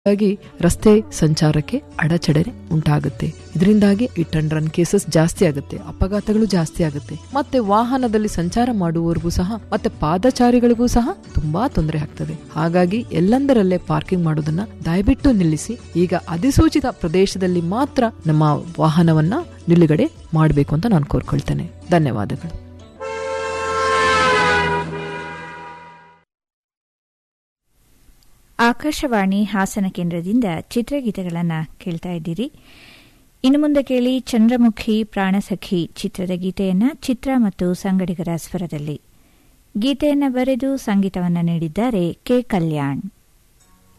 ಹಾಗಾಗಿ ರಸ್ತೆ ಸಂಚಾರಕ್ಕೆ ಅಡಚಣೆ ಉಂಟಾಗುತ್ತೆ ಇದರಿಂದಾಗಿ ಇಟ್ ಅಂಡ್ ರನ್ ಕೇಸಸ್ ಜಾಸ್ತಿ ಆಗುತ್ತೆ ಅಪಘಾತಗಳು ಜಾಸ್ತಿ ಆಗುತ್ತೆ ಮತ್ತೆ ವಾಹನದಲ್ಲಿ ಸಂಚಾರ ಮಾಡುವವರಿಗೂ ಸಹ ಮತ್ತೆ ಪಾದಚಾರಿಗಳಿಗೂ ಸಹ ತುಂಬಾ ತೊಂದರೆ ಆಗ್ತದೆ ಹಾಗಾಗಿ ಎಲ್ಲಂದರಲ್ಲೇ ಪಾರ್ಕಿಂಗ್ ಮಾಡೋದನ್ನ ದಯವಿಟ್ಟು ನಿಲ್ಲಿಸಿ ಈಗ ಅಧಿಸೂಚಿತ ಪ್ರದೇಶದಲ್ಲಿ ಮಾತ್ರ ನಮ್ಮ ವಾಹನವನ್ನ ನಿಲುಗಡೆ ಮಾಡಬೇಕು ಅಂತ ನಾನು ಕೋರ್ಕೊಳ್ತೇನೆ ಧನ್ಯವಾದಗಳು ಆಕಾಶವಾಣಿ ಹಾಸನ ಕೇಂದ್ರದಿಂದ ಚಿತ್ರಗೀತೆಗಳನ್ನು ಕೇಳ್ತಾ ಇದ್ದೀರಿ ಇನ್ನು ಮುಂದೆ ಕೇಳಿ ಚಂದ್ರಮುಖಿ ಪ್ರಾಣಸಖಿ ಚಿತ್ರದ ಗೀತೆಯನ್ನ ಚಿತ್ರ ಮತ್ತು ಸಂಗಡಿಗರ ಸ್ವರದಲ್ಲಿ ಗೀತೆಯನ್ನು ಬರೆದು ಸಂಗೀತವನ್ನು ನೀಡಿದ್ದಾರೆ ಕೆ ಕಲ್ಯಾಣ್